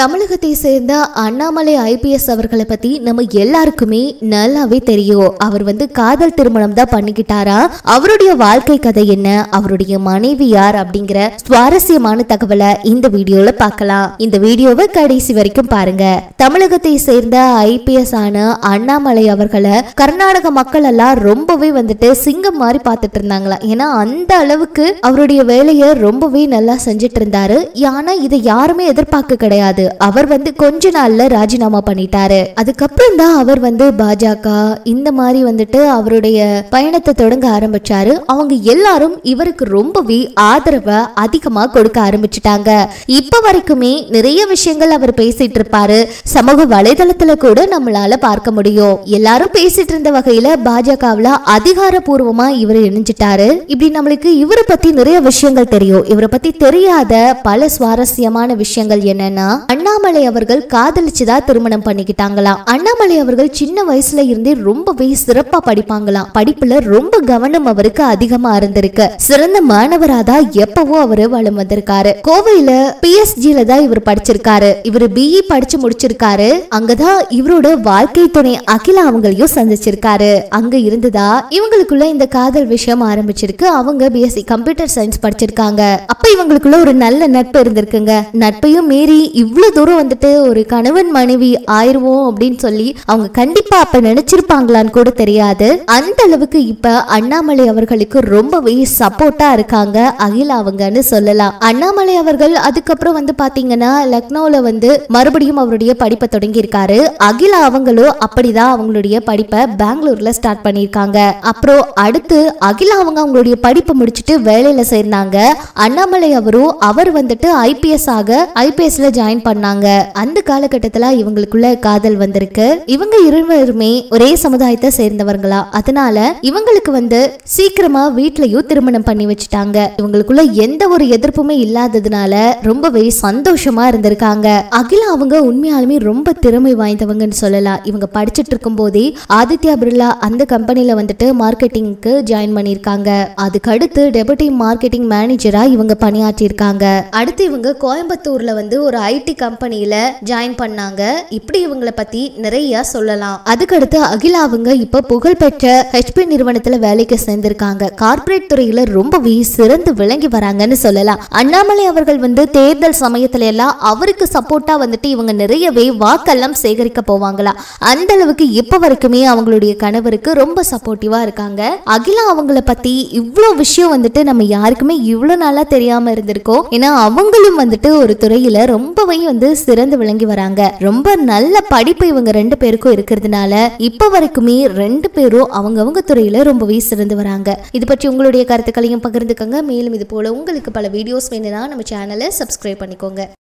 தமிழகத்தை சேர்ந்த அண்ணாமலை ஐபிஎஸ் அவர்களை பத்தி நம்ம எல்லாருக்குமே நல்லாவே தெரியும் அவர் வந்து காதல் திருமணம் தான் பண்ணிக்கிட்டாரா அவருடைய வாழ்க்கை கதை என்ன அவருடைய மனைவி யார் அப்படிங்கிற சுவாரஸ்யமான தகவலை இந்த வீடியோல பார்க்கலாம் இந்த வீடியோவை கடைசி வரைக்கும் பாருங்க தமிழகத்தை சேர்ந்த ஐபிஎஸ் ஆன அண்ணாமலை அவர்களை கர்நாடக மக்கள் எல்லாம் ரொம்பவே வந்துட்டு சிங்கம் மாதிரி பார்த்துட்டு இருந்தாங்களா ஏன்னா அந்த அளவுக்கு அவருடைய வேலையை ரொம்பவே நல்லா செஞ்சுட்டு இருந்தாரு ஆனா இதை யாருமே எதிர்பார்க்க கிடையாது அவர் வந்து கொஞ்ச நாள்ல ராஜினாமா பண்ணிட்டாரு அதுக்கப்புறம் தான் அவர் வந்து பாஜக இந்த மாதிரி வந்துட்டு அவருடைய பயணத்தை தொடங்க ஆரம்பிச்சாரு அவங்க எல்லாரும் இவருக்கு ரொம்பவே ஆதரவை அதிகமா கொடுக்க ஆரம்பிச்சிட்டாங்க இப்ப வரைக்குமே நிறைய விஷயங்கள் அவர் பேசிட்டு இருப்பாரு சமூக வலைதளத்துல கூட நம்மளால பார்க்க முடியும் எல்லாரும் பேசிட்டு இருந்த வகையில பாஜகவுல அதிகாரப்பூர்வமா இவர் இணைஞ்சிட்டாரு இப்படி நம்மளுக்கு இவரை பத்தி நிறைய விஷயங்கள் தெரியும் இவரை பத்தி தெரியாத பல சுவாரஸ்யமான விஷயங்கள் என்னன்னா அண்ணாமலை அவர்கள் காதலிச்சுதான் திருமணம் பண்ணிக்கிட்டாங்களாம் அண்ணாமலை அவர்கள் சின்ன வயசுல இருந்தே ரொம்பவே சிறப்பா படிப்பாங்களாம் படிப்புல ரொம்ப கவனம் அவருக்கு அதிகமா இருந்திருக்கு சிறந்த மாணவரா தான் எப்பவோ அவரு வளம் வந்திருக்காரு கோவையில பிஎஸ்ஜில தான் இவர் படிச்சிருக்காரு இவர் பிஇ படிச்சு முடிச்சிருக்காரு அங்கதான் இவரோட வாழ்க்கை துணை அகிலா அவங்களையும் சந்திச்சிருக்காரு அங்க இருந்துதா இவங்களுக்குள்ள இந்த காதல் விஷயம் ஆரம்பிச்சிருக்கு அவங்க பிஎஸ்சி கம்ப்யூட்டர் சயின்ஸ் படிச்சிருக்காங்க அப்ப இவங்களுக்குள்ள ஒரு நல்ல நட்பு இருந்திருக்குங்க நட்பையும் மீறி இவ்வளவு தூரம் வந்துட்டு ஒரு கணவன் மனைவி ஆயிருவோம் அப்படின்னு சொல்லி அவங்க கண்டிப்பா அப்ப நினைச்சிருப்பாங்களான்னு கூட தெரியாது அந்த அளவுக்கு இப்ப அண்ணாமலை அவர்களுக்கு ரொம்பவே சப்போர்ட்டா இருக்காங்க அகிலா அவங்கன்னு சொல்லலாம் அண்ணாமலை அவர்கள் அதுக்கப்புறம் வந்து பாத்தீங்கன்னா லக்னோல வந்து மறுபடியும் அவருடைய படிப்பை தொடங்கி இருக்காரு அகிலா அவங்களும் அப்படிதான் அவங்களுடைய படிப்பை பெங்களூர்ல ஸ்டார்ட் பண்ணியிருக்காங்க அப்புறம் அடுத்து அகிலா அவங்க அவங்களுடைய படிப்பை முடிச்சுட்டு வேலையில சேர்ந்தாங்க அண்ணாமலை அவரும் அவர் வந்துட்டு ஐபிஎஸ் ஆக ஐபிஎஸ்ல ஜாயின் பண்ணாங்க அந்த காலகட்டத்துல இவங்களுக்குள்ள காதல் வந்திருக்கு இவங்க இருவருமே ஒரே சமுதாயத்தை சேர்ந்தவங்களா அதனால இவங்களுக்கு வந்து சீக்கிரமா வீட்லயும் திருமணம் பண்ணி வச்சுட்டாங்க இவங்களுக்குள்ள எந்த ஒரு எதிர்ப்புமே இல்லாததுனால ரொம்பவே சந்தோஷமா இருந்திருக்காங்க அகிலா அவங்க உண்மையாலுமே ரொம்ப திறமை வாய்ந்தவங்கன்னு சொல்லலாம் இவங்க படிச்சுட்டு இருக்கும் போதே ஆதித்யா பிர்லா அந்த கம்பெனில வந்துட்டு மார்க்கெட்டிங்க்கு ஜாயின் பண்ணியிருக்காங்க அதுக்கு அடுத்து டெபுட்டி மார்க்கெட்டிங் மேனேஜரா இவங்க பணியாற்றியிருக்காங்க அடுத்து இவங்க கோயம்புத்தூர்ல வந்து ஒரு ஐடி கம்பெனியில ஜாயின் பண்ணாங்க இப்படி இவங்கள பத்தி நிறைய சொல்லலாம் அதுக்கடுத்து அகிலா அவங்க இப்ப புகழ்பெற்ற ஹெச்பி நிறுவனத்துல வேலைக்கு சேர்ந்திருக்காங்க கார்ப்பரேட் துறையில ரொம்பவே சிறந்து விளங்கி வராங்கன்னு சொல்லலாம் அண்ணாமலை அவர்கள் வந்து தேர்தல் சமயத்துல எல்லாம் அவருக்கு சப்போர்ட்டா வந்துட்டு இவங்க நிறையவே வாக்கெல்லாம் சேகரிக்க போவாங்களா அந்த அளவுக்கு இப்ப வரைக்குமே அவங்களுடைய கணவருக்கு ரொம்ப சப்போர்ட்டிவா இருக்காங்க அகிலா அவங்கள பத்தி இவ்வளோ விஷயம் வந்துட்டு நம்ம யாருக்குமே இவ்வளோ நாளா தெரியாம இருந்திருக்கோம் ஏன்னா அவங்களும் வந்துட்டு ஒரு துறையில ரொம்பவே வந்து சிறந்து விளங்கி வராங்க ரொம்ப நல்ல படிப்பு இவங்க ரெண்டு பேருக்கும் இருக்கிறதுனால இப்ப வரைக்குமே ரெண்டு பேரும் அவங்கவங்க துறையில ரொம்பவே சிறந்து வராங்க இது பற்றி உங்களுடைய கருத்துக்களையும் பகிர்ந்துக்கங்க மேலும் இது போல உங்களுக்கு பல வீடியோஸ் வேணும்னா நம்ம சேனலை சப்ஸ்கிரைப் பண்ணிக்கோங்க